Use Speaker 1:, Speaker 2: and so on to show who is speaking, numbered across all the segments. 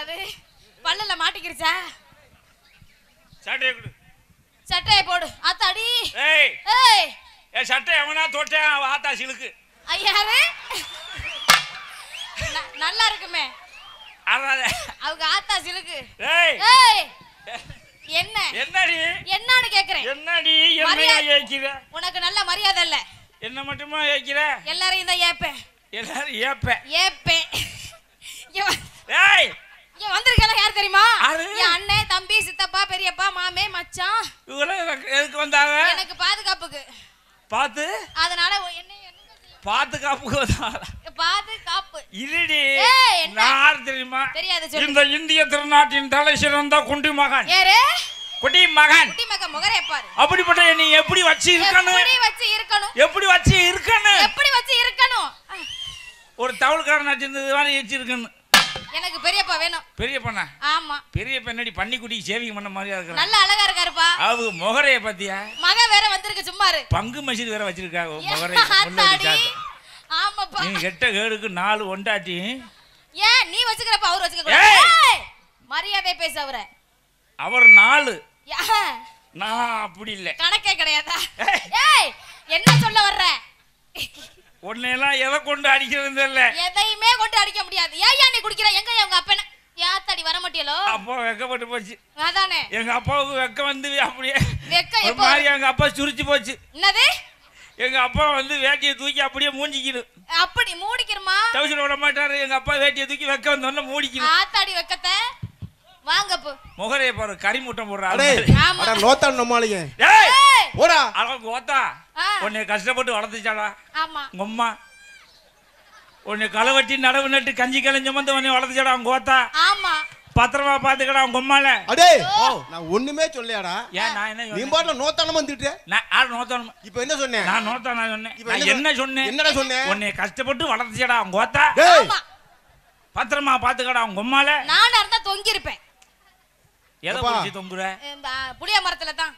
Speaker 1: அது பல்லுல மாட்டிக்கிருச்சா
Speaker 2: சட்டையை கொடு
Speaker 1: சட்டையை போடு ஆத்தாடி
Speaker 2: ஏய்
Speaker 1: ஏய்
Speaker 2: என் சட்டை எவனா தொட்டேன் அவ ஆத்தா சிலுக்கு
Speaker 1: ஐயாரு ந- நல்லா இருக்குமே
Speaker 2: அதான்
Speaker 1: அவங்க ஆத்தா சிலுக்கு
Speaker 2: ஏய்
Speaker 1: ஏய் என்ன
Speaker 2: என்னடி
Speaker 1: என்னன்னு கேக்குறேன்
Speaker 2: என்னடி என்னையா
Speaker 1: மரியாதை-
Speaker 2: ஏய்க்கிற
Speaker 1: உனக்கு நல்ல மரியாதை இல்ல
Speaker 2: என்ன மட்டுமா ஏய்க்கிற
Speaker 1: எல்லாரையும் தான் ஏப்பேன்
Speaker 2: எல்லாரும் ஏப்ப
Speaker 1: ஏப்பேன் இங்க வா-
Speaker 2: ஏய்
Speaker 1: இங்க வந்திருக்கல யார் தெரியுமா
Speaker 2: யாரு?
Speaker 1: என் அண்ணன் தம்பி சித்தப்பா பெரியப்பா மாமே மச்சான்
Speaker 2: இவங்களும் எனக்கு எதுக்கு வந்தாங்க
Speaker 1: எனக்கு பாதுகாப்புக்கு
Speaker 2: பார்த்து
Speaker 1: அதனால ஒ- என்ன என்னங்க செய்ய-
Speaker 2: பாதுகாப்புக்கு வந்தாங்க
Speaker 1: பாதுகாப்பு
Speaker 2: இருடி
Speaker 1: ஏய், என்ன?
Speaker 2: நான் யார் தெரியுமா
Speaker 1: தெரியாது சொல்லு
Speaker 2: இந்த இந்திய திருநாட்டின் தலை சிறந்த குண்டி மகன்
Speaker 1: யாரு
Speaker 2: குட்டி மகன்
Speaker 1: குட்டி மக முகரே பாரு
Speaker 2: அப்படிப்பட்ட நீ எப்படி வச்சு இருக்கணும்
Speaker 1: எப்படி வச்சு இருக்கணும்
Speaker 2: எப்படி வச்சு இருக்கணும்
Speaker 1: எப்படி வச்சு இருக்கணும் அஹ்,
Speaker 2: ஒரு தவளுக்காரன் வச்சிருந்தது மாதிரி வச்சிருக்கணும்
Speaker 1: எனக்கு பெரியப்பா வேணும்
Speaker 2: பெரிய பண்ண
Speaker 1: ஆமா
Speaker 2: பெரிய பெண்ணடி பன்னிக்குட்டிக்கு சேவிங் பண்ண மாதிரியா இருக்கிறான்
Speaker 1: நல்ல அழகா இருக்காருப்பா
Speaker 2: அவங்க முகரைய பத்தியா
Speaker 1: மகன் வேற வந்திருக்கு சும்மா இரு
Speaker 2: பங்கு மசீது வேற வச்சிருக்காங்க முகரை
Speaker 1: ஆத்தாடி ஆமாப்பா
Speaker 2: நீ கெட்ட கேடுக்கு நாலு ஒண்டாட்டி
Speaker 1: ஏன் நீ வச்சுக்கிறப்ப அவர் வச்சுக்க
Speaker 2: ஏய்!
Speaker 1: கூடாது ஏய்! மரியாதை பேச அவரை
Speaker 2: அவர் நாலு
Speaker 1: யா-
Speaker 2: நான் அப்படி இல்லை
Speaker 1: கணக்கே கிடையாதா
Speaker 2: ஏய்!
Speaker 1: ஏய் என்ன சொல்ல வர்ற
Speaker 2: உன்னையெல்லாம் எதை கொண்டு அடிக்கிறது இல்ல
Speaker 1: எதையுமே கொண்டு அடிக்க முடியாது ஏன் நீ குடிக்கிற எங்க உங்க அப்பன யாத்தாடி வர மாட்டியலோ
Speaker 2: அப்பா வெக்கப்பட்டு போச்சு
Speaker 1: அதானே
Speaker 2: எங்க அப்பாவுக்கு வெக்க வந்து அப்படியே
Speaker 1: வெக்க
Speaker 2: ஒரு
Speaker 1: எப்போ
Speaker 2: மாதிரி எங்க அப்பா சுருச்சு போச்சு
Speaker 1: என்னது
Speaker 2: எங்க அப்பா வந்து வேட்டியை தூக்கி அப்படியே மூஞ்சிக்கிடு
Speaker 1: அப்படி மூடிக்கிறமா
Speaker 2: டவுசர் விட மாட்டாரு எங்க அப்பா வேட்டியை தூக்கி வெக்க வந்தோடனே மூடிக்கிடு
Speaker 1: ஆத்தாடி வெக்கத்தை வாங்க போ
Speaker 2: முகரைய பாரு கறி முட்டை போடுற ஆளு
Speaker 3: அடே
Speaker 2: மாதிரி.
Speaker 1: ஆமா.
Speaker 3: அட நோத்தான் நம்மாளிங்க
Speaker 2: ஏய்
Speaker 1: ஏய்!
Speaker 3: போடா
Speaker 2: அளவுக்கு ஓத்தா
Speaker 1: ஆ.
Speaker 2: உன்னை கஷ்டப்பட்டு வளர்த்துச்சாடா
Speaker 1: ஆமா
Speaker 2: உங்க அம்மா உன்னை களவட்டி நடவு நட்டு கஞ்சி கலைஞ்ச வந்து உன்னை வளர்த்துச்சாடா உங்க ஓத்தா
Speaker 1: ஆமா
Speaker 2: பத்திரமா பாத்துக்கடா உங்க அம்மால
Speaker 3: அடே
Speaker 1: ஓ.
Speaker 3: நான் ஒண்ணுமே சொல்லையாடா
Speaker 2: ஏன் நான் என்ன
Speaker 3: நீ
Speaker 2: சொன்னேன்?
Speaker 3: பாட்டுல நோத்தானமா வந்துட்டு
Speaker 2: நான் யார் நோத்தணும்
Speaker 3: இப்ப என்ன சொன்னேன்
Speaker 2: நான் நோத்தா நான் சொன்னேன்
Speaker 3: இப்ப
Speaker 2: நான்
Speaker 3: என்ன
Speaker 2: என்ன சொன்னேன்
Speaker 3: என்னடா சொன்னேன்
Speaker 2: உன்னை கஷ்டப்பட்டு வளர்த்துச்சடா உங்க ஓத்தா
Speaker 3: டேய்
Speaker 1: ஆமா
Speaker 2: பத்திரமா பாத்துக்கடா உங்க அம்மால
Speaker 1: நானா இருந்தா தொங்கி இருப்பேன்
Speaker 2: எதை
Speaker 3: அப்பா.
Speaker 2: பிடிச்சி தொங்குற
Speaker 1: இந்த புளிய மரத்துல தான்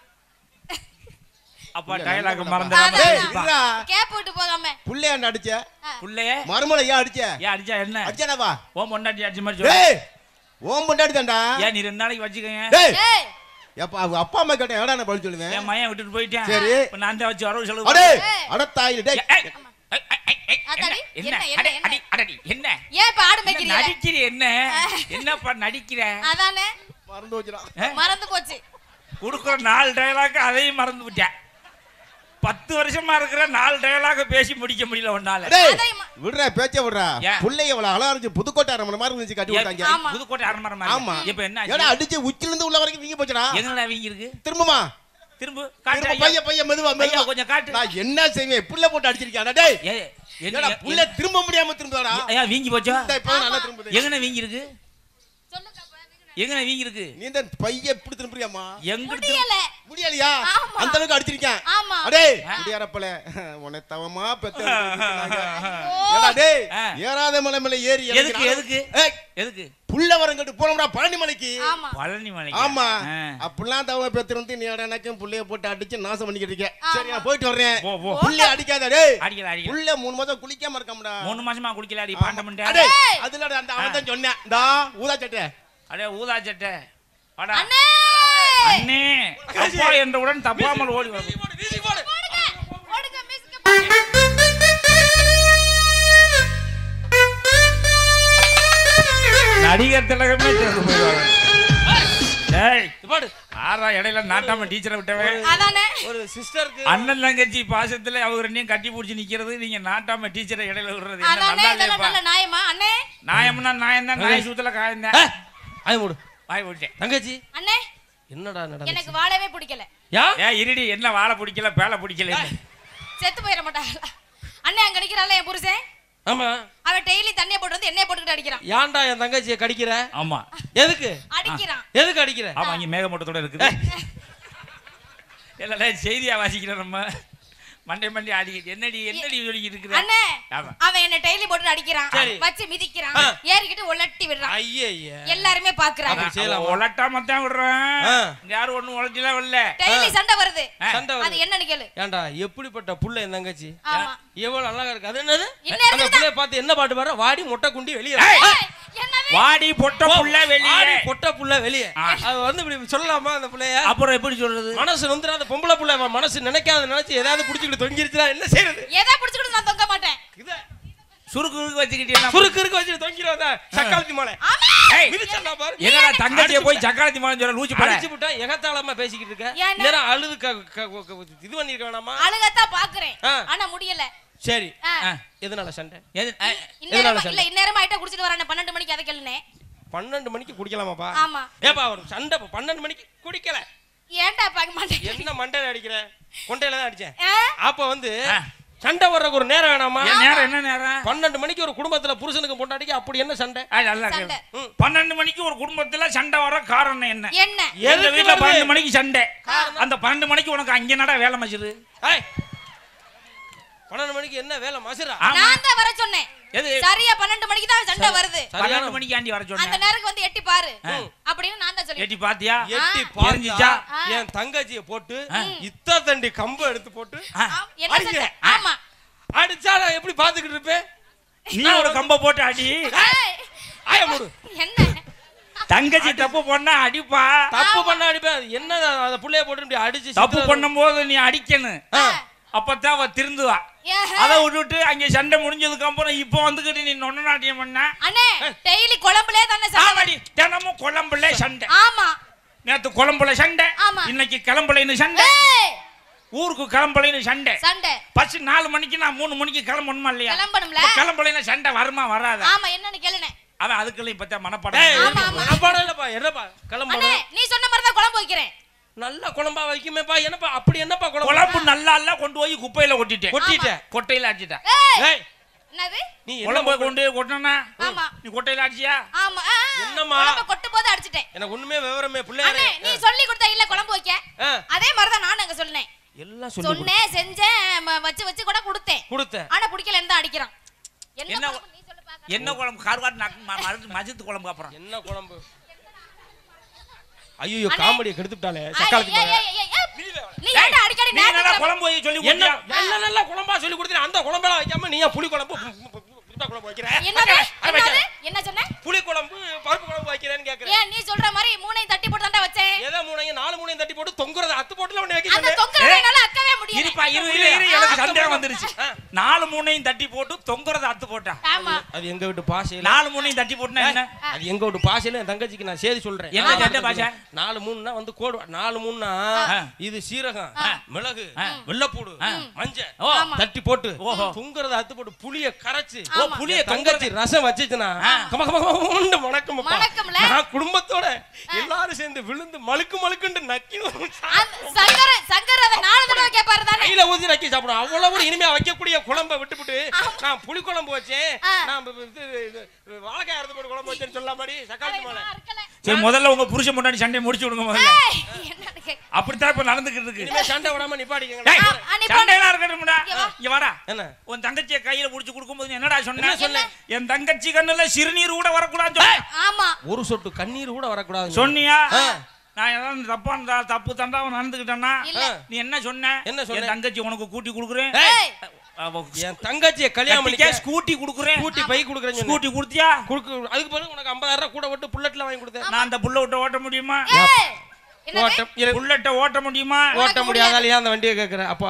Speaker 2: அப்பா
Speaker 3: இல்ல,
Speaker 2: டயலாக்
Speaker 3: நல்ல
Speaker 2: மறந்துடாம
Speaker 3: டேய்
Speaker 1: அதான்.
Speaker 2: இருப்பா.
Speaker 3: இருடா
Speaker 1: கேப் விட்டு போகாம
Speaker 3: புள்ளையாண்ட அடிச்ச
Speaker 2: புள்ளைய
Speaker 3: மருமலை ஏன் அடிச்ச
Speaker 2: ஏன் அடிச்சா என்ன
Speaker 3: அடிச்சானவா
Speaker 2: ஓ பொண்டாட்டி அடிச்ச மாதிரி சொல்லு
Speaker 3: டேய் ஓம் பொண்டாடி தான்டா
Speaker 2: ஏன் நீ ரெண்டு நாளைக்கு வச்சுக்கோங்க
Speaker 3: டேய்
Speaker 1: ஏய்
Speaker 3: எப்ப அவங்க அப்பா அம்மா கேட்டேன் எடா நான் பதில் சொல்லுவேன்
Speaker 2: என் மயன் விட்டுட்டு போயிட்டேன்
Speaker 3: சரி.
Speaker 2: இப்ப நான் தான் வச்சு வரவு செலவு
Speaker 3: அடே
Speaker 1: ஏய்.
Speaker 3: அடத்தாயில டேய்
Speaker 2: ஏய், ஏய், ஏய், ஏய், ஏய்,
Speaker 1: அதாடி,
Speaker 2: என்ன
Speaker 1: என்ன,
Speaker 2: என்ன
Speaker 1: என்ன,
Speaker 2: அடி, அடடி, என்ன
Speaker 1: ஏன் இப்ப ஆடு
Speaker 2: என்ன
Speaker 1: மேய்க்கிறீங்க
Speaker 2: நடிக்கிற என்ன என்னப்பா நடிக்கிற
Speaker 1: அதானே
Speaker 3: மறந்து வச்சுடா
Speaker 2: ஆ?
Speaker 1: மறந்து போச்சு
Speaker 2: கொடுக்குற நாலு டயலாக் அதையும் மறந்து விட்டேன் பத்து வருஷமா இருக்கிற நாலு டயலாக் பேசி முடிக்க முடியல உன்னால
Speaker 3: டேய்
Speaker 1: அதையும் ம-
Speaker 3: விடுறா பேச்ச விடுறா
Speaker 2: ஏன்?
Speaker 3: புள்ளைய இவ்வளவு அழகா இருந்துச்சு புதுக்கோட்டை அரமனை மாதிரி இருந்துச்சு கட்டி விட்டாங்க
Speaker 1: ஆமா.
Speaker 2: புதுக்கோட்டை அரண்மனை
Speaker 3: ஆமா
Speaker 2: மாதிரி இப்ப என்ன
Speaker 3: ஏடா
Speaker 2: ஆச்சு?
Speaker 3: அடிச்சு உச்சில இருந்து உள்ள வரைக்கும் வீங்கி போச்சுடா
Speaker 2: எங்கடா வீங்கி இருக்கு
Speaker 3: திரும்பமா
Speaker 2: திரும்ப
Speaker 3: திரும்ப
Speaker 2: காட்டு ஐயா.
Speaker 3: பைய பைய மெதுவா
Speaker 2: ஐயா,
Speaker 3: மெதுவா
Speaker 2: கொஞ்சம் காட்டு
Speaker 3: நான் என்ன செய்வேன் புள்ள போட்டு அடிச்சிருக்கியா டேய்
Speaker 2: ஏய், என்ன
Speaker 3: ஏடா புள்ள திரும்ப முடியாம திரும்புதாடா
Speaker 2: ஐயா வீங்கி போச்சா
Speaker 3: இந்த இப்ப நல்லா திரும்புது
Speaker 2: எங்கன வீங்கி இருக்கு
Speaker 1: சொல்லுங்க அப்ப.
Speaker 2: எங்கன வீங்கி இருக்கு
Speaker 3: நீ இந்த பைய இப்படி திரும்புறியாமா
Speaker 2: எங்க
Speaker 1: முடியல
Speaker 3: முடியலையா
Speaker 1: ஆமா.
Speaker 3: அந்த அளவுக்கு அடிச்சிருக்கேன்
Speaker 1: ஆமா
Speaker 3: அடே
Speaker 2: ஆ.
Speaker 3: முடியாரப்பல உன்னை தவமா பெத்த
Speaker 1: ஓ,
Speaker 3: ஏடா டேய்
Speaker 2: ஆ.
Speaker 3: ஏறாத மலை மேல ஏறி
Speaker 2: எதுக்கு,
Speaker 3: இறங்கி நானும்-
Speaker 2: எதுக்கு?
Speaker 3: ஏய்,
Speaker 2: எதுக்கு
Speaker 3: புள்ள வரங்கட்டு போனோம்டா பழனி மலைக்கு
Speaker 1: ஆமா
Speaker 2: பழனி மலை
Speaker 3: ஆமா அப்படிலாம் தவ பெத்திருந்து நீ எடா எனக்கும் புள்ளைய போட்டு அடிச்சு நாசம் பண்ணிக்கிட்டு இருக்க சரி நான் போயிட்டு வர்றேன்
Speaker 2: போ போ
Speaker 3: புள்ளைய அடிக்காத டேய்
Speaker 2: அடிக்கல அடிக்கல
Speaker 3: புள்ள மூணு மாசம் குளிக்காம இருக்கம்டா
Speaker 2: மூணு மாசமா குளிக்கல அடி
Speaker 3: ஆமா.
Speaker 2: பாண்டம்
Speaker 3: அடே,
Speaker 1: ஏய்.
Speaker 3: அதுல அந்த அவன் தான் சொன்னேன் டா ஊதா சட்டை
Speaker 2: அடே ஊதா சட்டை வாடா
Speaker 1: அண்ணே
Speaker 2: அண்ணே அப்பா என்றவுடன் தப்பாமல் ஓடி வரும்
Speaker 1: போடுங்க போடுங்க மிஸ்க்கு போடுங்க.
Speaker 2: நடிகர் திலகமே சேர்ந்து போயிடுவாங்க டேய்
Speaker 4: பாடு
Speaker 2: ஆறா இடையில நாட்டாம டீச்சரை விட்டவன்
Speaker 1: அதானே
Speaker 4: ஒரு சிஸ்டருக்கு
Speaker 2: அண்ணன் தங்கச்சி பாசத்துல அவங்க ரெண்டையும் கட்டி பிடிச்சி நிக்கிறது நீங்க நாட்டாம டீச்சரை இடையில விடுறது என்ன
Speaker 1: அதானே
Speaker 2: நல்லா
Speaker 1: இதெல்லாம்
Speaker 2: இல்லையப்பா
Speaker 1: நல்ல நியாயமா அண்ணே
Speaker 2: நாயம்னா நாயம் தான் நாய் சூத்துல காயம் தான்
Speaker 4: ஆய் மூடு
Speaker 2: வாய் விட்டேன்
Speaker 4: தங்கச்சி
Speaker 1: அண்ணே
Speaker 4: என்னடா நடந்துச்சு
Speaker 1: எனக்கு வாழவே பிடிக்கல
Speaker 4: யா
Speaker 2: ஏன் இருடி என்ன வாழை பிடிக்கல பேலை பிடிக்கல
Speaker 1: செத்து போயிட மாட்டாங்களா அண்ணே அங்க அடிக்கிறாள் என் புருஷன்
Speaker 4: ஆமா
Speaker 1: அவன் டெய்லி தண்ணியை போட்டு வந்து எண்ணெய் போட்டுக்கிட்டு அடிக்கிறான்
Speaker 4: ஏன்டா என் தங்கச்சியை கடிக்கிற
Speaker 2: ஆமா
Speaker 4: எதுக்கு
Speaker 1: அடிக்கிறான்
Speaker 4: எதுக்கு அடிக்கிற
Speaker 2: ஆமா இங்க மேகமூட்டத்தோட இருக்குது இல்ல செய்தியா வாசிக்கிறோம் நம்ம மண்டை மண்டை ஆடிக்கிட்டு என்னடி என்னடி சொல்லிக்கிட்டு இருக்கிற
Speaker 1: அண்ணே
Speaker 2: ஆமா
Speaker 1: அவன் என்ன டெய்லி போட்டு அடிக்கிறான்
Speaker 4: சரி.
Speaker 1: வச்சு மிதிக்கிறான்
Speaker 4: ஆ.
Speaker 1: ஏறிக்கிட்டு உலட்டி விடுறான்
Speaker 4: ஐயே
Speaker 1: எல்லாருமே பாக்குறாங்க
Speaker 4: அப்படி செய்யலாமா?
Speaker 2: உலட்டாம தான் விடுறேன்
Speaker 4: ஆ.
Speaker 2: இங்க யாரும் ஒண்ணும் உழைச்சலாம் வரல
Speaker 1: டெய்லி சண்டை வருது
Speaker 2: ஆ.
Speaker 4: சண்டை
Speaker 1: அது
Speaker 4: வருது
Speaker 1: என்னன்னு கேளு
Speaker 4: ஏன்டா எப்படிப்பட்ட புள்ள என் தங்கச்சி
Speaker 1: ஆமா
Speaker 4: எவ்வளவு அழகா இருக்கு அது என்னது
Speaker 1: இன்னும்
Speaker 4: அந்த
Speaker 1: இருக்குதா?
Speaker 4: புள்ளைய பார்த்து என்ன பாட்டு பாடுற வாடி முட்டை குண்டி வெளியே
Speaker 2: ஏய்,
Speaker 1: ஏய், என்னது
Speaker 2: வாடி பொட்ட புள்ள வெளியே
Speaker 4: ஆடி பொட்ட புள்ள வெளியே
Speaker 2: ஆ.
Speaker 4: அது வந்து இப்படி சொல்லலாமா அந்த புள்ளைய
Speaker 2: அப்புறம் எப்படி சொல்றது
Speaker 4: மனசு வந்து அந்த பொம்பளை புள்ள அவன் மனசு நினைக்காத நினைச்சு ஏதாவது புடிச்சுக்கிட்டு தொங்கிருச்சுனா என்ன செய்யறது
Speaker 1: எதை புடிச்சுக்கிட்டு நான் தொங்க மாட்டேன்
Speaker 4: இத
Speaker 2: சுருக்கு சுருக்கு வச்சுக்கிட்டீங்கன்னா
Speaker 4: சுருக்கு இருக்கு வச்சுட்டு தொங்கிடுவாங்க சக்காலத்தி மாலை
Speaker 1: ஆமா
Speaker 2: ஏய்,
Speaker 4: மிதிச்சா பாரு
Speaker 2: என்னடா தங்கச்சியை போய் சக்கரத்தி மாலை சொல்ல லூச்சு போட
Speaker 4: அடிச்சு விட்டா எகத்தாளமா பேசிக்கிட்டு இருக்க
Speaker 1: ஏன்னா?
Speaker 4: நேரம் அழுது க- க- க- இது பண்ணிருக்க வேணாமா
Speaker 1: அழுகத்தான் பாக்குறேன்
Speaker 4: ஆ.
Speaker 1: ஆனா முடியல
Speaker 4: சரி
Speaker 1: ஆ.
Speaker 2: ஆ.
Speaker 4: எதனால சண்டை
Speaker 2: எது ஆ,
Speaker 1: இந்நேரமா
Speaker 4: சண்டை?
Speaker 1: இல்ல இந்நேரமா ஆயிட்டா குடிச்சிட்டு வரேன் பன்னெண்டு மணிக்கு அதை கேளுனே
Speaker 4: பன்னெண்டு மணிக்கு குடிக்கலாமாப்பா
Speaker 1: ஆமா
Speaker 4: ஏப்பா ஒரு சண்டை இப்ப பன்னெண்டு மணிக்கு குடிக்கல
Speaker 1: ஏன்டா பார்க்க மாட்டேன்
Speaker 4: என்ன மண்டையில அடிக்கிற கொண்டையில தான் அடிச்சேன்
Speaker 1: ஆ?
Speaker 4: அப்ப வந்து
Speaker 2: ஆ.
Speaker 4: சண்டை வர்றதுக்கு ஒரு நேரம் வேணாமா
Speaker 2: என் நேரம் என்ன நேரம்
Speaker 4: பன்னெண்டு மணிக்கு ஒரு குடும்பத்துல புருஷனுக்கு பொண்டாட்டிக்கு அப்படி என்ன சண்டை
Speaker 2: ஆ, நல்லா
Speaker 1: சண்டை.
Speaker 2: கேளு.
Speaker 4: ம்.
Speaker 2: பன்னெண்டு மணிக்கு ஒரு குடும்பத்துல சண்டை வர காரணம் என்ன
Speaker 1: என்ன
Speaker 2: எங்க
Speaker 4: எதுக்கு
Speaker 2: வீட்டுல
Speaker 4: வருது?
Speaker 2: பன்னெண்டு மணிக்கு சண்டை அந்த பன்னெண்டு மணிக்கு உனக்கு அங்க நட வேலை மச்சுது
Speaker 4: ஏய், பன்னெண்டு மணிக்கு என்ன வேலை மசுரா
Speaker 2: ஆமா
Speaker 1: நான் தான் வர சொன்னேன்
Speaker 2: எது
Speaker 1: சரியா பன்னெண்டு மணிக்கு தான் சண்டை வருது
Speaker 2: பன்னெண்டு மணிக்கு ஆண்டி வர
Speaker 1: அந்த
Speaker 2: சொன்னேன்
Speaker 1: நேரத்துக்கு வந்து எட்டி பாரு
Speaker 2: ஆ.
Speaker 1: அப்படின்னு நான் தான் சொல்லி
Speaker 2: எட்டி பாத்தியா
Speaker 4: எட்டி
Speaker 2: தெரிஞ்சுச்சா?
Speaker 4: பார்த்தா என் தங்கச்சிய போட்டு இத்த தண்டி கம்பு எடுத்து போட்டு
Speaker 2: ஆ.
Speaker 1: என்ன
Speaker 4: அடிங்க.
Speaker 1: சண்டை ஆமா
Speaker 4: அடிச்சா நான் எப்படி பாத்துக்கிட்டு இருப்பேன்
Speaker 2: நீ ஒரு கம்ப போட்டு அடி
Speaker 1: ஏய்,
Speaker 4: ஆய மூடு
Speaker 1: என்ன
Speaker 2: தங்கச்சி தப்பு பண்ணா அடிப்பா
Speaker 4: தப்பு பண்ண அடிப்பேன் அது என்ன அந்த புள்ளைய போட்டு இப்படி அடிச்சு
Speaker 2: தப்பு
Speaker 4: சித்திர-
Speaker 2: பண்ணும்போது நீ அடிக்கணும்
Speaker 1: ஆ.
Speaker 2: அப்பதான் அவ திருந்துவா
Speaker 1: ஏஹே.
Speaker 2: அதை விட்டுட்டு அங்க சண்டை முடிஞ்சதுக்கு அப்புறம் இப்போ வந்துகிட்டு நீ நொண்ண நாட்டியம் பண்ண
Speaker 1: அண்ணே டெய்லி குழம்புலே தானே சண்டை
Speaker 2: ஆமாடி தினமும் குழம்புல சண்டை
Speaker 1: ஆமா
Speaker 2: நேத்து குழம்புல சண்டை
Speaker 1: ஆமா.
Speaker 2: இன்னைக்கு கிளம்பலைன்னு சண்டை
Speaker 1: ஏய்,
Speaker 2: ஊருக்கு கிளம்பலைன்னு சண்டை
Speaker 1: சண்டை
Speaker 2: பஸ் நாலு மணிக்கு நான் மூணு மணிக்கு கிளம்பணுமா இல்லையா
Speaker 1: கிளம்பணும்ல
Speaker 2: இப்ப கிளம்பலைன்னு சண்டை வருமா வராதா
Speaker 1: ஆமா என்னன்னு கேளுனே
Speaker 2: அவன் அதுக்குள்ள இப்ப
Speaker 4: ஏய்,
Speaker 2: மனப்படம்
Speaker 1: ஆமா, ஆமா.
Speaker 4: மனப்பாடம் இல்லப்பா என்னப்பா
Speaker 1: அண்ணே
Speaker 4: கிளம்பணும்
Speaker 1: நீ சொன்ன மாதிரி தான் குழம்பு வைக்கிறேன்
Speaker 4: நல்ல குழம்பா வைக்குமேப்பா என்னப்பா அப்படி என்னப்பா குழம்பு
Speaker 2: குழம்பு நல்லா இல்ல கொண்டு போய் குப்பையில கொட்டிட்டேன்
Speaker 4: கொட்டிட்ட
Speaker 2: கொட்டையில அடிச்சிட்டேன்
Speaker 1: ஏய்
Speaker 4: ஏய்
Speaker 1: என்னது
Speaker 4: நீ என்ன
Speaker 2: குழம்பு
Speaker 4: குழம்பு
Speaker 2: கொண்டு போய் கொட்டினா
Speaker 1: ஆமா.
Speaker 2: நீ கொட்டையில அடிச்சியா
Speaker 1: ஆமா ஆ, ஆ.
Speaker 4: என்னம்மா?
Speaker 1: குழம்பு கொட்டும் போது அடிச்சிட்டேன்
Speaker 4: எனக்கு ஒண்ணுமே விவரமே
Speaker 1: அண்ணே
Speaker 4: பிள்ளையாரே
Speaker 1: நீ சொல்லி கொடுத்த இல்ல குழம்பு வைக்க
Speaker 4: ஆ,
Speaker 1: அதே மாதிரி தான் நான் அங்க சொன்னேன்
Speaker 4: எல்லாம் சொல்லி கொடு.
Speaker 1: சொன்னேன் செஞ்சேன் ம- வச்சு வச்சு கூட கொடுத்தேன்
Speaker 4: கொடுத்த
Speaker 1: ஆனா பிடிக்கலன்னு தான் அடிக்கிறான் என்ன
Speaker 2: என்ன
Speaker 1: குழம்பு நீ சொல்லு பாக்க
Speaker 2: என்ன குழம்பு கருவாட்டு நாக்கு ம- மருந்து மஜத்து குழம்பு அப்புறம்
Speaker 4: என்ன குழம்பு ஐயோ
Speaker 1: அண்ணே.
Speaker 4: காமெடியை கெடுத்துட்டாலே
Speaker 1: ஏய்,
Speaker 4: சக்காலத்துக்கு
Speaker 1: ஏய்,
Speaker 4: மேல.
Speaker 1: ஏய், ஏய், ஏய். நீ ஏன்டா அடிக்கடி
Speaker 2: நீ நல்லா
Speaker 1: நேரத்துக்கு
Speaker 2: குழம்பு வை சொல்லி
Speaker 4: என்ன
Speaker 2: கொடுத்தியா?
Speaker 4: நல்ல நல்ல குழம்பா சொல்லி கொடுத்தீங்க அந்த குழம்பெல்லாம் வைக்காம நீ ஏன் புளி குழம்பு பு- பு- பு- புட்டா குழம்பு வைக்கிற
Speaker 1: என்னது
Speaker 4: அதை
Speaker 1: என்னது
Speaker 4: வைக்கிற.
Speaker 1: என்ன சொன்ன
Speaker 4: புளி குழம்பு பருப்பு குழம்பு வைக்கிறேன்னு கேக்குறேன்
Speaker 1: ஏன் நீ சொல்ற மாதிரி மூணையும் தட்டி போட்டு தான்டா வச்சேன்
Speaker 4: எதை மூணையும் நாலு மூணையும் தட்டி போட்டு தொங்குறத அத்து போட்டுல உன்னை வைக்க
Speaker 1: அந்த
Speaker 4: சொன்னேன்.
Speaker 1: தொங்குறதுனால அக்கவே முடியல
Speaker 2: இருப்பா இரு இரு இரு எனக்கு சந்தேகம் வந்துருச்சு
Speaker 4: ஆ.
Speaker 2: நாலு மூணையும் தட்டி போட்டு தொங்குறத அத்து போட்டா
Speaker 1: ஆமா
Speaker 4: அது எங்க வீட்டு பாஷையில
Speaker 2: நாலு மூணையும் தட்டி போட்டுனா என்ன
Speaker 4: அது எங்க வீட்டு பாஷையில என் தங்கச்சிக்கு நான் செய்தி சொல்றேன்
Speaker 2: என்ன
Speaker 4: நாலு
Speaker 2: என்ன பாஷை?
Speaker 4: நாலு மூணுனா வந்து கோடு நாலு மூணுனா
Speaker 2: ஆ.
Speaker 4: இது சீரகம் மிளகு
Speaker 2: ஆ.
Speaker 4: வெள்ளப்பூடு
Speaker 2: ஆ.
Speaker 4: மஞ்சள்
Speaker 2: ஓ
Speaker 1: ஆமா.
Speaker 4: தட்டி போட்டு
Speaker 2: ஓஹோ.
Speaker 4: துங்குறத அத்து போட்டு புளிய கரைச்சு
Speaker 2: ஓ புளிய
Speaker 4: என் தங்கச்சி ரசம் வச்சுச்சுனா கம கம கமன்னு மணக்கும் அப்பா.
Speaker 1: மணக்கும்ல?
Speaker 4: நான் குடும்பத்தோட எல்லாரும் சேர்ந்து விழுந்து மழுக்கு மழுக்குன்னு நக்கி
Speaker 1: அந்த சங்கர சங்கர் அத நாலு தடவை கேட்பாரு தானே
Speaker 4: கையில ஊத்தி நக்கி சாப்பிடும் அவ்வளவு ஒரு இனிமையா வைக்கக்கூடிய குழம்ப விட்டுப்புட்டு நான் புளி குழம்பு வச்சேன்
Speaker 1: ஆ.
Speaker 4: நான் இது- இது- இது வாழைக்காய் அறுத்து போட்டு குழம்பு வச்சேன்னு சொல்லலாம் மாதிரி சக்காளி மாலை
Speaker 1: நான் இருக்கல.
Speaker 2: சரி முதல்ல உங்க புருஷன் முன்னாடி சண்டையை முடிச்சு விடுங்க முதல்ல
Speaker 1: ஏய், என்னன்னு கேக்க-
Speaker 2: அப்படித்தான் இப்ப நடந்துகிட்டு இருக்கு
Speaker 4: இனிமே சண்டை விடாம நிப்பாடிக்கங்க
Speaker 2: டேய்,
Speaker 1: ஆ, ஆ, நீ
Speaker 2: சண்டையெல்லாம் இருக்கட்டும்டா
Speaker 1: இங்க வா.
Speaker 2: இங்க வாடா
Speaker 4: என்ன
Speaker 2: உன் தங்கச்சியை கையில புடிச்சு கொடுக்கும்போது நீ என்னடா சொன்ன
Speaker 4: என்ன சொன்னேன்?
Speaker 2: என் தங்கச்சி கண்ணுல சிறுநீர் கூட வரக்கூடாது சொன்ன.
Speaker 1: ஆமா
Speaker 4: ஒரு சொட்டு கண்ணீர் கூட வரக்கூடாது
Speaker 2: சொன்னியா
Speaker 4: ஆ.
Speaker 2: நான் ஏதாவது தப்பா இருந்தா தப்பு தண்டா நடந்துக்கிட்டேன்னா
Speaker 1: இல்ல
Speaker 2: நீ என்ன சொன்ன
Speaker 4: என்ன சொன்னேன்?
Speaker 2: என் தங்கச்சி உனக்கு கூட்டி கொடுக்குறேன்
Speaker 1: ஏய்
Speaker 2: அவ
Speaker 4: என் தங்கச்சியை கல்யாணம்
Speaker 2: கட்டிக்க
Speaker 4: பண்ணிக்க
Speaker 2: ஸ்கூட்டி கொடுக்குறேன்
Speaker 4: கூட்டி பை கொடுக்குறேன்னு சொன்னேன்.
Speaker 2: ஸ்கூட்டி கொடுத்தியா
Speaker 4: குடுக்கு அதுக்கு பிறகு உனக்கு 50000 ரூபாய் கூட விட்டு புல்லட்ல வாங்கி கொடுத்தேன்
Speaker 2: நான் அந்த புல்ல விட்டு ஓட்ட முடியுமா
Speaker 1: ஏய் என்னது
Speaker 4: ஓட்ட இரு-
Speaker 2: புல்லட்ட ஓட்ட முடியுமா
Speaker 4: ஓட்ட முடியாதால ஏன் அந்த வண்டியை கேக்குற அப்பா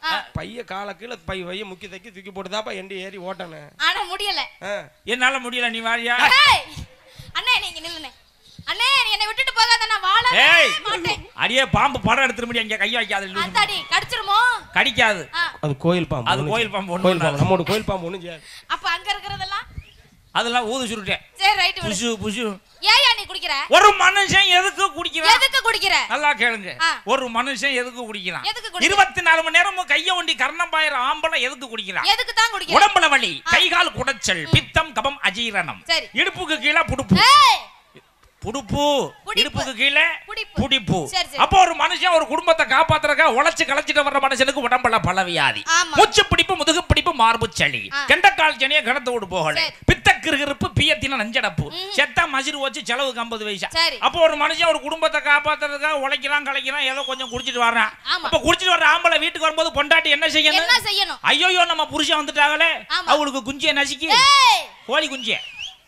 Speaker 4: பைய கால கீழ பை வைய முக்கி தக்கி தூக்கி போட்டுதாப்பா எண்டி ஏறி ஓட்டணும்
Speaker 1: ஆனா முடியல
Speaker 4: ஆ.
Speaker 2: என்னால முடியல நீ வாரியா
Speaker 1: ஏய் அண்ணே நீங்க நில்லுனே அண்ணே நீ என்னை விட்டுட்டு போகாத நான் வாழவே
Speaker 2: ஏய்
Speaker 1: மாட்டேன்
Speaker 2: அடியே பாம்பு படம் எடுத்துட முடியும் இங்க கைய வைக்காத
Speaker 1: அத்தாடி கடிச்சிருமோ
Speaker 2: கடிக்காது
Speaker 1: ஆ,
Speaker 4: அது கோயில் பாம்பு
Speaker 2: அது
Speaker 4: ஒண்ணும்
Speaker 2: கோயில்
Speaker 4: செய்யாது.
Speaker 2: பாம்பு ஒண்ணும்
Speaker 4: கோயில் பாம்பு நம்மோட கோயில் பாம்பு ஒண்ணும் செய்யாது
Speaker 1: அப்ப அங்க இருக்கிறதெல்லாம்
Speaker 2: அதெல்லாம் ஊது சுருட்டேன்
Speaker 1: சரி ரைட் விடு
Speaker 2: புசு புசு
Speaker 1: ஏயா நீ குடிக்கிற
Speaker 2: ஒரு மனுஷன் எதுக்கு குடிக்கிறான்
Speaker 1: எதுக்கு குடிக்கிற
Speaker 2: நல்லா கேளுங்க
Speaker 1: ஆ.
Speaker 2: ஒரு மனுஷன் எதுக்கு குடிக்கிறான்
Speaker 1: எதுக்கு குடிக்கிறான்?
Speaker 2: இருபத்தி நாலு மணி நேரமும் கைய ஒண்டி கர்ணம் பாயிர ஆம்பளை எதுக்கு குடிக்கிறான்
Speaker 1: எதுக்கு தான் குடிக்கிற
Speaker 2: உடம்புல வலி கை கால் குடைச்சல் பித்தம் கபம் அஜீரணம்
Speaker 1: சரி.
Speaker 2: இடுப்புக்கு கீழே புடுப்பு
Speaker 1: ஏய்
Speaker 2: புடுப்பு
Speaker 1: புடிப்பு.
Speaker 2: இடுப்புக்கு கீழே
Speaker 1: புடிப்பு.
Speaker 2: புடிப்பு
Speaker 1: சரி, சரி.
Speaker 2: அப்போ ஒரு மனுஷன் ஒரு குடும்பத்தை காப்பாத்துறக்கா உழைச்சு களைச்சிட்டு வர்ற மனுஷனுக்கு உடம்புல பல வியாதி
Speaker 1: ஆமா.
Speaker 2: மூச்சு பிடிப்பு முதுகு பிடிப்பு மார்பு சளி
Speaker 1: ஆ.
Speaker 2: கெண்டக்கால் சனியை கடந்து விடு போகல
Speaker 1: சரி.
Speaker 2: பித்த கிருகிருப்பு பியத்தின நஞ்சடப்பு செத்தா மசிறு வச்சு செலவுக்கு ஐம்பது பைசா
Speaker 1: சரி.
Speaker 2: அப்போ ஒரு மனுஷன் ஒரு குடும்பத்தை காப்பாத்துறதுக்காக உழைக்கிறான் கலைக்கிறான் ஏதோ கொஞ்சம் குடிச்சிட்டு வர்றான்
Speaker 1: ஆமா.
Speaker 2: அப்ப குடிச்சிட்டு வர்ற ஆம்பளை வீட்டுக்கு வரும்போது பொண்டாட்டி என்ன செய்யணும்
Speaker 1: என்ன செய்யணும்
Speaker 2: ஐயோ நம்ம புருஷன் வந்துட்டாங்களே
Speaker 1: ஆமா.
Speaker 2: அவளுக்கு குஞ்சிய நசுக்கி
Speaker 1: ஏய்
Speaker 2: கோழி குஞ்சிய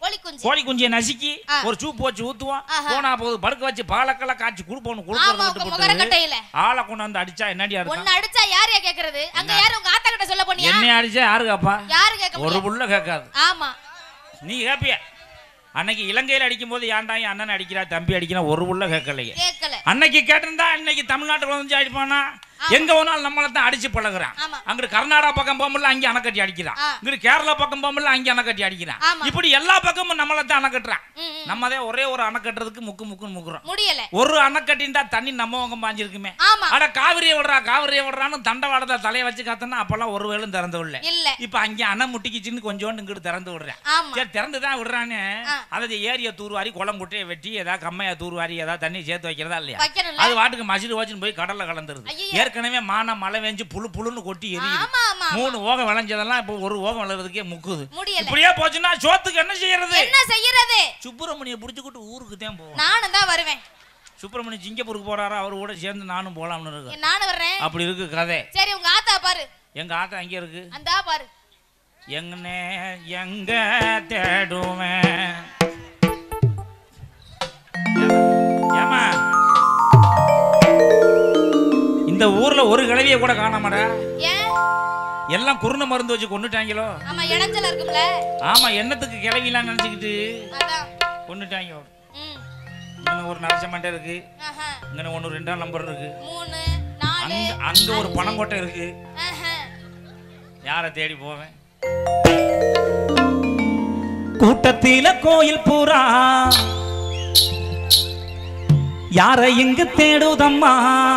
Speaker 1: கோழி குஞ்சு
Speaker 2: கோழி குஞ்சியை நசுக்கி
Speaker 1: ஆ.
Speaker 2: ஒரு சூப் வச்சு ஊத்துவோம்
Speaker 1: ஆஹா.
Speaker 2: போனா போது படுக்க வச்சு பாலக்கெல்லாம் காய்ச்சி கொடுப்போம்
Speaker 1: ஆமா
Speaker 2: கொடுக்கறது
Speaker 1: உங்க
Speaker 2: விட்டு
Speaker 1: முகரக்கட்டையில
Speaker 2: ஆளை கொண்டு வந்து அடிச்சா என்னடி அர்த்தம்
Speaker 1: ஒன்னு அடிச்சா யாரையா கேக்குறது அங்க யாரு உங்க ஆத்தா கிட்ட சொல்ல போனியா
Speaker 2: என்னை அடிச்சா யாரு கேப்பா
Speaker 1: யாரு கேட்க
Speaker 2: ஒரு
Speaker 1: முடியும்
Speaker 2: புள்ள கேட்காது
Speaker 1: ஆமா
Speaker 2: நீ கேப்பிய அன்னைக்கு இலங்கையில அடிக்கும் போது ஏன்டா என் அண்ணன் அடிக்கிறா தம்பி அடிக்கிறா ஒரு புள்ள கேட்கலையே
Speaker 1: கேட்கல
Speaker 2: அன்னைக்கு கேட்டிருந்தா இன்னைக்கு தமிழ்நாட்டுல வந்து அடிப்பானா எங்க வேணாலும் நம்மள தான் அடிச்சு பழகுறான்
Speaker 1: ஆமா.
Speaker 2: அங்கிட்டு கர்நாடகா பக்கம் போகும்போது அங்கே அணைக்கட்டி அடிக்கிறான்
Speaker 1: ஆ.
Speaker 2: இங்கிட்டு கேரளா பக்கம் போகும்போது அங்கே அணைக்கட்டி அடிக்கிறான்
Speaker 1: ஆமா.
Speaker 2: இப்படி எல்லா பக்கமும் நம்மள தான் அணைக்கட்டுறான்
Speaker 1: ம், ம்.
Speaker 2: நம்மதே ஒரே ஒரு அணை கட்டுறதுக்கு முக்கு முக்குன்னு முக்குறோம்
Speaker 1: முடியல
Speaker 2: ஒரு அணை கட்டின்டா தண்ணி நம்ம பக்கம் பாஞ்சிருக்குமே
Speaker 1: ஆமா
Speaker 2: அட காவிரியை விடுறா காவிரியை விடுறான்னு தண்டவாளத்தை தலையை வச்சு காத்தனா அப்பெல்லாம் ஒரு வேலும் திறந்து விடல
Speaker 1: இல்ல
Speaker 2: இப்ப அங்கே அணை முட்டிக்கிச்சின்னு கொஞ்சோண்டு இங்கிட்டு திறந்து விடுறேன்
Speaker 1: ஆமா
Speaker 2: சரி திறந்து தான் விடுறானே
Speaker 1: ஆ.
Speaker 2: அதை ஏரிய தூர்வாரி குளம் குட்டையை வெட்டி ஏதாவது கம்மையா தூர்வாரி ஏதாவது தண்ணி சேர்த்து வைக்கிறதா இல்லையா
Speaker 1: வைக்கணும்ல
Speaker 2: அது வாட்டுக்கு மசிடு வச்சுன்னு போய் கடல்ல கலந்துருது
Speaker 1: ஐயையோ.
Speaker 2: ஏற்கனவே மான மழை வெஞ்சு புழு புழுன்னு கொட்டி எரியுது
Speaker 1: ஆமா ஆமா
Speaker 2: மூணு ஓகம் விளைஞ்சதெல்லாம் இப்போ ஒரு ஓகம் விளைறதுக்கே முக்குது
Speaker 1: முடியல
Speaker 2: இப்படியே போச்சுன்னா சோத்துக்கு என்ன செய்யறது
Speaker 1: என்ன செய்யறது
Speaker 2: சுப்பிரமணிய புடிச்சுக்கிட்டு ஊருக்கு தான் போவோம்
Speaker 1: நானும் தான் வருவேன்
Speaker 2: சுப்பிரமணிய சிங்கப்பூருக்கு போறாரா அவர் கூட சேர்ந்து நானும் போலாம்னு இருக்கு
Speaker 1: நானும் வர்றேன்
Speaker 2: அப்படி இருக்கு கதை
Speaker 1: சரி உங்க ஆத்தா பாரு
Speaker 2: எங்க ஆத்தா அங்கே இருக்கு
Speaker 1: அந்தா பாரு
Speaker 2: எங்கனே எங்க தேடுவேன் ஏமா இந்த ஊர்ல ஒரு கிழவிய கூட காணாமடா
Speaker 1: ஏன்
Speaker 2: எல்லாம் குருண மருந்து வச்சு கொண்டுட்டாங்களோ
Speaker 1: ஆமா இடைஞ்சல் இருக்கும்ல
Speaker 2: ஆமா என்னத்துக்கு கிளவிலாம் நினைச்சுக்கிட்டு
Speaker 1: அதான்
Speaker 2: கொண்டுட்டாங்க
Speaker 1: ம்
Speaker 2: இங்கே ஒரு நரச மண்டை இருக்கு
Speaker 1: ஆஹா
Speaker 2: இங்கே ஒன்று ரெண்டாம் நம்பர் இருக்கு
Speaker 1: மூணு நாலு
Speaker 2: அங்க அங்க ஒரு பணங்கோட்டை இருக்கு
Speaker 1: ஆஹா
Speaker 2: யாரை தேடி போவேன்
Speaker 5: கூட்டத்தில கோயில் பூரா யார இங்கு தேடுதம்மா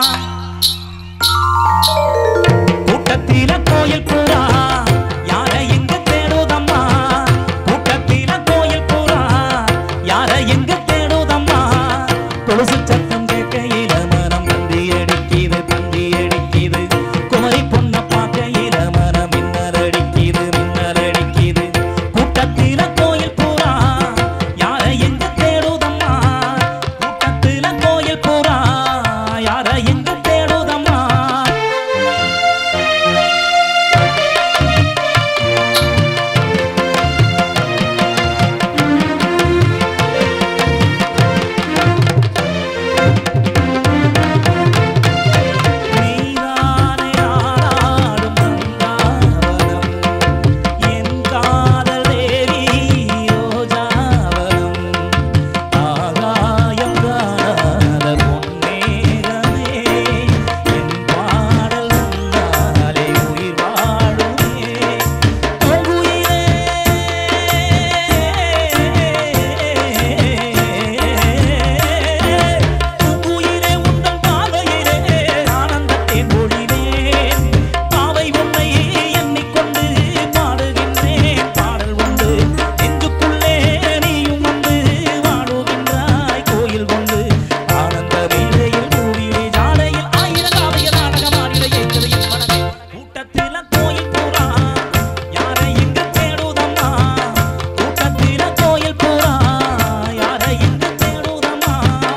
Speaker 5: கூட்டத்தில கோயில் பூரா யார இங்கு தேடுதம்மா கூட்டத்தில கோயில் பூரா யார இங்கு தேடுதம்மா கொலுசு சத்தம் கேட்கையில மனம் தந்தி அடிக்கிது தந்தி அடிக்கிது குமரி பொண்ண பார்க்கையில மனம் மின்னல் அடிக்கிது மின்னல் அடிக்கிது கூட்டத்தில கோயில் பூரா யார எங்க தேடுதம்மா கூட்டத்தில கோயில் பூரா யார எங்க தேடுதம்மா நீதானே ஆடாடும் நந்தாவனம் என் காதல் தேவி ரோஜாவனம் ஆகாயம் காணாத பொன்னேகமே என் பாடல் உன்னாலே உயிர் வாழுமே பொங்குயிலே பூங்குயிலே உந்தன் பார்வையிலே ஆனந்தத்தேன் பொழிவேன் பாவை உன்னை எண்ணிக்கொண்டு பாடுகின்றேன் பாடல் உண்டு நெஞ்சுக்குள்ளே நீயும் வந்து வாழுகின்றாய் கோயில் கொண்டு ஆனந்த வீழையில் பூவிலே ஜாடையில் ஆயிரம் காவிய நாடகமாடிட ஏற்றது என் மனமே கூட்டத்தில கோயில் பூரா யாரை இங்கு தேடுதம்மா கூட்டத்தில கோயில் பூரா யாரை இங்கு தேடுதம்மா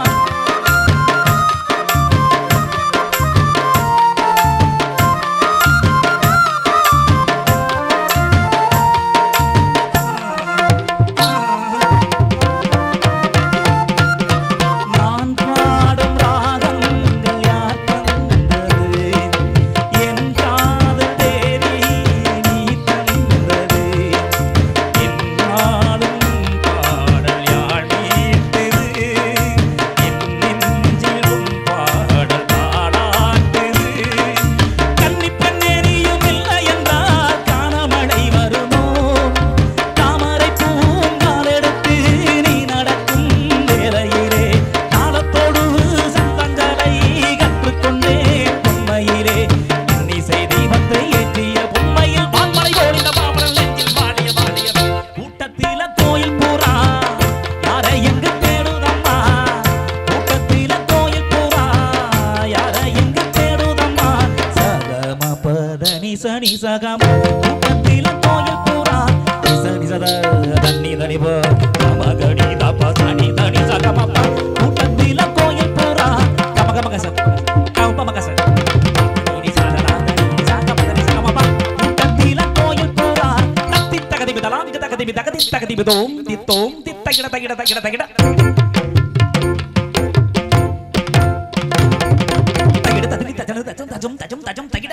Speaker 5: நான் பாடும் ராகங்கள் யார் தந்தது என் காதல் தேவி நீ தந்தது என் நாடும் பாடல் யாழ் மீட்டது என் நெஞ்சில் உன் பாடல் பாடாட்டது கன்னிப் பெண்ணே நீயும் இல்லை என்றால் காணமழை வருமோ தாமரை பூங்காலெடுத்து நீ நடக்கும் வேளையிலே காலத்தோடு சந்தங்களை கற்றுக்கொண்டே பொம்மையிலே இன்னிசை தீபத்தை ஏற்றிய பொம்மையில் பான்மலை ஓடிந்த பாவலன் நெஞ்சில் வாடிய வாடிய கூட்டத்தில கோயில் பூரா யாரை எங்கு தேடுதம்மா கூட்டத்தில கோயில் பூரா யாரை எங்கு தேடுதம்மா சகம பதனி சனி சகம கூட்டத்தில கோயில் பூரா சனி சத தண்ணி தனி ப மகடி தப்ப சனி தனி சகம ப கூட்டத்தில கோயில் பூரா கம கம கச கம மக ச இனி சதனா இனி சகம தனி சகம ப கூட்டத்தில கோயில் பூரா தத்தி தகதி விதலாம் விக தகதி తగదిమి తగది తగదిమి తోం తిత్తోం తిత్తగిడ తగిడ తగిడ తగిడ తగిడ తగిడి తజను తజం తజం తజం తజం తగిడ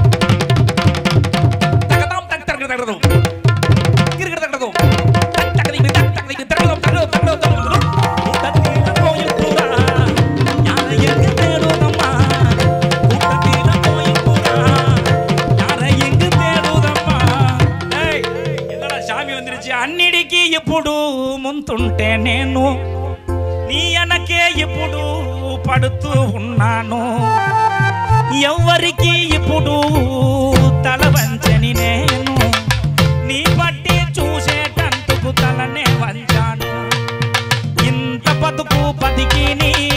Speaker 5: తగదాం తగ తగడ తగడదు గిరిగిడ తగడదు తగ తగదిమి తగ తగదిమి తగడదు తగడదు తగడదు తగడదు கூட்டத்தீர கோயில் புறா யாரை எங்கு தேடுதம்மா கூட்டத்தீர கோயில் புறா யாரை எங்கு தேடுதம்மா
Speaker 2: ఏయ్, என்னடா சாமி வந்துருச்சு అన్నిటికీ ఇప్పుడు ముంతుంటే నేను నీ వెనకే ఇప్పుడు పడుతూ ఉన్నాను ఎవరికి ఇప్పుడు తల వంచని నేను నీ బట్టి చూసేటందుకు తలనే వంచాను ఇంత బతుకు బతికి నీ